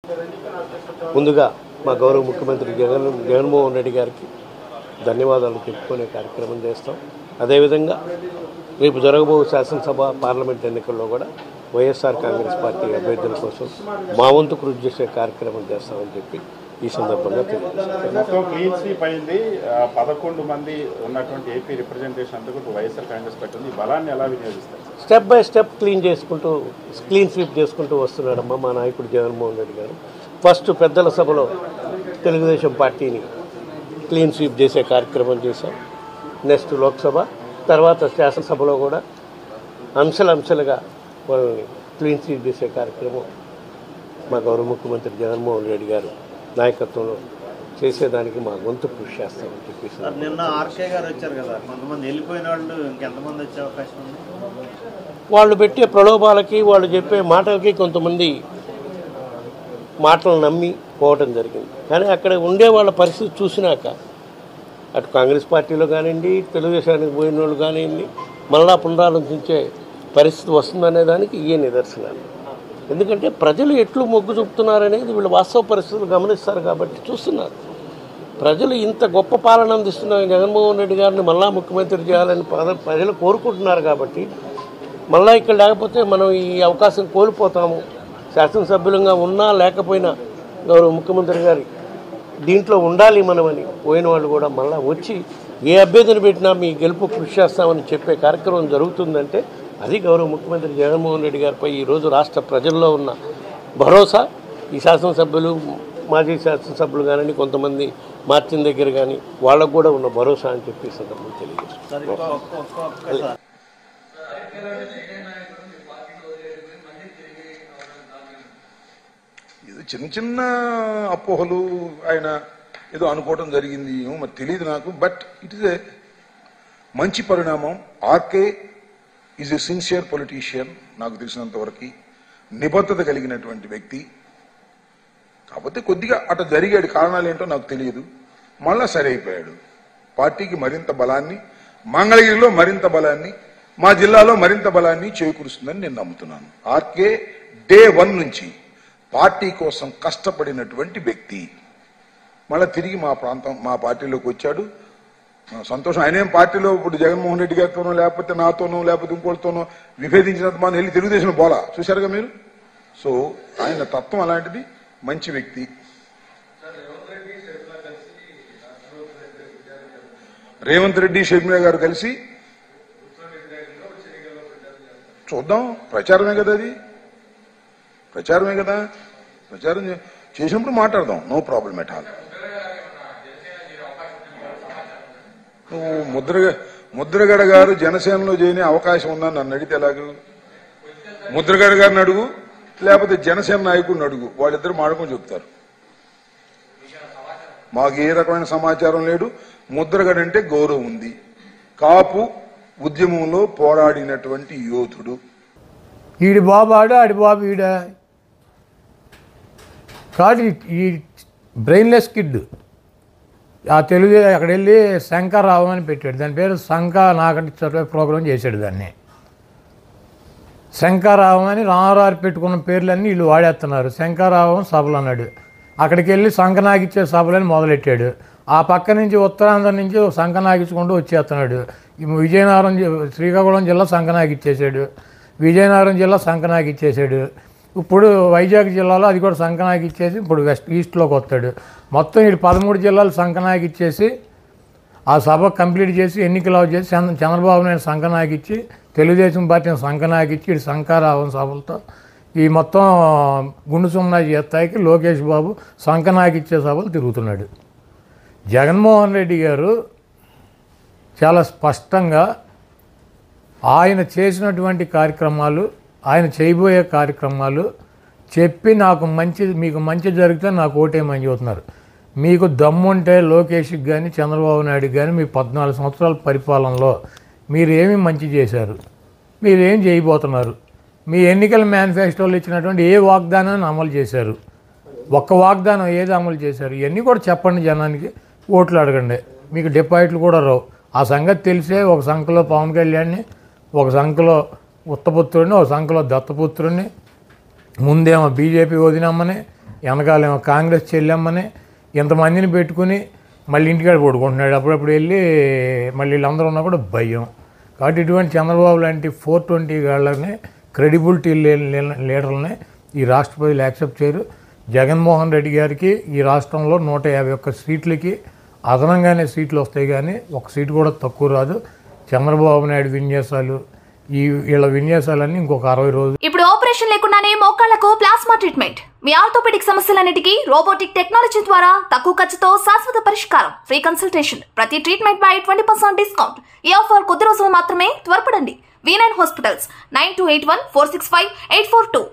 ముందుగా మా గౌరవ ముఖ్యమంత్రి జగన్ జగన్మోహన్ రెడ్డి గారికి ధన్యవాదాలు చెప్పుకునే కార్యక్రమం చేస్తాం అదేవిధంగా రేపు జరగబో శాసనసభ పార్లమెంట్ ఎన్నికల్లో కూడా వైఎస్ఆర్ కాంగ్రెస్ పార్టీ అభ్యర్థుల కోసం మా వంతు కృషి చేసే కార్యక్రమం చేస్తామని చెప్పి ఈ సందర్భంగా తెలియజేస్తాం మొత్తం క్లీన్ స్వీప్ అయింది ఆ, పదకొండు మంది ఉన్నటువంటి ఏపీ రిప్రజెంటేషన్ అందుకు వైఎస్ఆర్ కాంగ్రెస్ పార్టీ ఉంది ఈ బలాన్ని ఎలా వినియోగిస్తారు sir? Step by step clean చేసుకుంటూ క్లీన్ స్వీప్ చేసుకుంటూ వస్తున్నాడమ్మా మా నాయకుడు జగన్మోహన్ రెడ్డి గారు ఫస్ట్ పెద్దల సభలో తెలుగుదేశం పార్టీని క్లీన్ స్వీప్ చేసే కార్యక్రమం చేశాం నెక్స్ట్ లోక్సభ తర్వాత శాసనసభలో కూడా అంశాలు అంశాలుగా వాళ్ళని క్లీన్ స్వీప్ చేసే కార్యక్రమం మా గౌరవ ముఖ్యమంత్రి జగన్మోహన్ రెడ్డి గారు నాయకత్వంలో చేసేదానికి మా గొంతు కృషి చేస్తామని చెప్పేసి సార్ నిన్న ఆర్కే గారు వచ్చారు కదా కొంతమంది వెళ్ళిపోయిన వాళ్ళు ఇంకెంతమంది వచ్చే అవకాశం ఉంది వాళ్ళు పెట్టే ప్రలోభాలకి వాళ్ళు చెప్పే మాటలకి కొంతమంది మాటలు నమ్మి పోవటం జరిగింది కానీ అక్కడ ఉండే వాళ్ళ పరిస్థితి చూసినాక అటు కాంగ్రెస్ పార్టీలో కానివ్వండి తెలుగుదేశానికి పోయిన వాళ్ళు కానివ్వండి మళ్ళా పునరాలోచించే పరిస్థితి వస్తుందనే దానికి ఇవే నిదర్శనాలు ఎందుకంటే ప్రజలు ఎట్లు మొగ్గు చూపుతున్నారనేది వీళ్ళు వాస్తవ పరిస్థితులు గమనిస్తారు కాబట్టి చూస్తున్నారు ప్రజలు ఇంత గొప్ప పాలన అందిస్తున్న జగన్మోహన్ రెడ్డి గారిని మళ్ళా ముఖ్యమంత్రి చేయాలని ప్రజ- ప్రజలు కోరుకుంటున్నారు కాబట్టి మళ్ళా ఇక్కడ లేకపోతే మనం ఈ అవకాశం కోల్పోతాము శాసనసభ్యులంగా ఉన్నా లేకపోయినా గౌరవ ముఖ్యమంత్రి గారి దీంట్లో ఉండాలి మనమని పోయిన వాళ్ళు కూడా మళ్ళా వచ్చి ఏ అభ్యర్థిని పెట్టినా మీ గెలుపు కృషి చేస్తామని చెప్పే కార్యక్రమం జరుగుతుందంటే అది గౌరవ ముఖ్యమంత్రి జగన్మోహన్ రెడ్డి గారిపై ఈరోజు రాష్ట్ర ప్రజల్లో ఉన్న భరోసా ఈ శాసనసభ్యులు మాజీ శాసనసభ్యులు కానీ కొంతమంది మార్చిన దగ్గర కానీ వాళ్ళకు కూడా ఉన్న భరోసా అని చెప్పి ఈ సందర్భంగా తెలియజేస్తున్నాను సార్ ఇంకో ఒక్క ఒక్క ఒక్కసారి ఇది చిన్న చిన్న అపోహలు ఆయన ఏదో అనుకోవడం జరిగింది ఏమో మరి తెలియదు నాకు బట్ ఇట్ ఇస్ ఏ మంచి పరిణామం R K is a sincere politician నాకు తెలిసినంత వరకు నిబద్ధత కలిగినటువంటి వ్యక్తి కాకపోతే కొద్దిగా అట జరిగాడు కారణాలు ఏంటో నాకు తెలియదు మళ్ళా సరి అయిపోయాడు పార్టీకి మరింత బలాన్ని మంగళగిరిలో మరింత బలాన్ని మా జిల్లాలో మరింత బలాన్ని చేకూరుస్తుందని నేను నమ్ముతున్నాను ఆర్కే డే వన్ నుంచి పార్టీ కోసం కష్టపడినటువంటి వ్యక్తి మళ్ళీ తిరిగి మా ప్రాంతం మా పార్టీలోకి వచ్చాడు ఆ, సంతోషం ఆయనేం పార్టీలో ఇప్పుడు జగన్మోహన్ రెడ్డి గారితోనో లేకపోతే నాతోనో లేకపోతే ఇంకోటితోనో విభేదించినంత మనం వెళ్ళి తెలుగుదేశం పోలా చూశారుగా మీరు సో ఆయన తత్వం అలాంటిది మంచి వ్యక్తి రేవంత్ రెడ్డి షర్మిల గారు కలిసి చూద్దాం ప్రచారమే కదా అది ప్రచారమే కదా ప్రచారం చే- చేసినప్పుడు మాట్లాడదాం నో ప్రాబ్లం ఎట్ ఆల్ నువ్వు ముద్రగ ముద్రగడ గారు జనసేనలో చేయని అవకాశం ఉందని నన్ను అడిగితే ఎలాగూ ముద్రగడ గారిని అడుగు లేకపోతే జనసేన నాయకుడిని అడుగు వాళ్ళిద్దరు మాడుకొని చెప్తారు మాకు ఏ రకమైన సమాచారం లేడు ముద్రగడ అంటే గౌరవం ఉంది కాపు ఉద్యమంలో పోరాడినటువంటి యోధుడు ఈడి బాబు ఆడ ఆడి బాబు ఈడ కాదు ఈ- ఈ బ్రెయిన్లెస్ కిడ్ ఆ తెలుగు అక్కడ వెళ్ళి శంకర్రావు అని పెట్టాడు దాని పేరు శంక నాగటి చదివే ప్రోగ్రాం చేశాడు దాన్ని శంకరావం అని రామారావు పెట్టుకున్న పేర్లన్నీ వీళ్ళు వాడేస్తున్నారు శంకరావం సభలు అన్నాడు అక్కడికి వెళ్ళి సంకనాగిచ్చే సభలని మొదలెట్టాడు ఆ పక్క నుంచి ఉత్తరాంధ్ర నుంచి సంకనాగించుకుంటూ వచ్చేస్తున్నాడు ఈ విజయనగరం జి- శ్రీకాకుళం జిల్లా సంకనాగిచ్చేసాడు విజయనగరం జిల్లా సంకనాగిచ్చేసాడు ఇప్పుడు వైజాగ్ జిల్లాలో అది కూడా సంకనాగిచ్చేసి ఇప్పుడు వెస్ట్ ఈస్ట్లోకి వస్తాడు మొత్తం వీళ్ళు పదమూడు జిల్లాలు సంకనాగిచ్చేసి ఆ సభ కంప్లీట్ చేసి ఎన్నికలు చేసి చంద్ర చంద్రబాబు నాయుడు సంకనాకిచ్చి తెలుగుదేశం పార్టీని సంకనాకిచ్చి ఇటు శంకారావం సభలతో ఈ మొత్తం గుండు సున్నా స్థాయికి లోకేష్ బాబు సంకనాకిచ్చే సభలు తిరుగుతున్నాడు జగన్మోహన్ రెడ్డి గారు చాలా స్పష్టంగా ఆయన చేసినటువంటి కార్యక్రమాలు ఆయన చేయబోయే కార్యక్రమాలు చెప్పి నాకు మంచి మీకు మంచి జరిగితే నాకు ఓటేమని చెబుతున్నారు మీకు దమ్ముంటే లోకేష్కి కానీ చంద్రబాబు నాయుడుకి కానీ మీ పద్నాలుగు సంవత్సరాల పరిపాలనలో మీరు ఏమి మంచి చేశారు మీరు ఏం చేయబోతున్నారు మీ ఎన్నికల మేనిఫెస్టోలో ఇచ్చినటువంటి ఏ వాగ్దానాన్ని అమలు చేశారు ఒక్క వాగ్దానం ఏది అమలు చేశారు ఇవన్నీ కూడా చెప్పండి జనానికి ఓట్లు అడగండి మీకు డిపాజిట్లు కూడా రావు ఆ సంగతి తెలిసే ఒక సంఖలో పవన్ కళ్యాణ్ని ఒక సంఖలో ఉత్తపుత్రుడిని ఒక సంఖలో దత్తపుత్రుడిని ముందేమో బీజేపీ వదినమ్మని వెనకాలేమో కాంగ్రెస్ చెల్లెమ్మని ఇంతమందిని పెట్టుకుని మళ్ళీ ఇంటికాడ పడుకుంటున్నాడు అప్పుడప్పుడు వెళ్ళి మళ్ళీ వీళ్ళందరూ ఉన్నా కూడా భయం కాబట్టి ఇటువంటి చంద్రబాబు లాంటి ఫోర్ ట్వంటీ గాళ్ళని క్రెడిబిలిటీ లీడర్లని ఈ రాష్ట్ర ప్రజలు యాక్సెప్ట్ చేయరు జగన్మోహన్ రెడ్డి గారికి ఈ రాష్ట్రంలో నూట యాభై ఒక్క సీట్లకి అదనంగానే సీట్లు వస్తాయి కానీ ఒక సీటు కూడా తక్కువ రాదు చంద్రబాబు నాయుడు విన్యాసాలు ఈ వీళ్ళ విన్యాసాలన్నీ ఇంకొక అరవై రోజులు ఇప్పుడు ఆపరేషన్ లేకుండానే మోకాళ్లకు ప్లాస్మా ట్రీట్మెంట్ మీ ఆర్థోపెడిక్ సమస్యలన్నిటికీ రోబోటిక్ టెక్నాలజీ ద్వారా తక్కువ ఖర్చుతో శాశ్వత పరిష్కారం ఫ్రీ కన్సల్టేషన్ ప్రతి ట్రీట్మెంట్ పై ట్వంటీ పర్సెంట్ డిస్కౌంట్ ఈ ఆఫర్ కొద్ది రోజులు మాత్రమే త్వరపడండి V nine hospitals nine two eight one four six five eight four two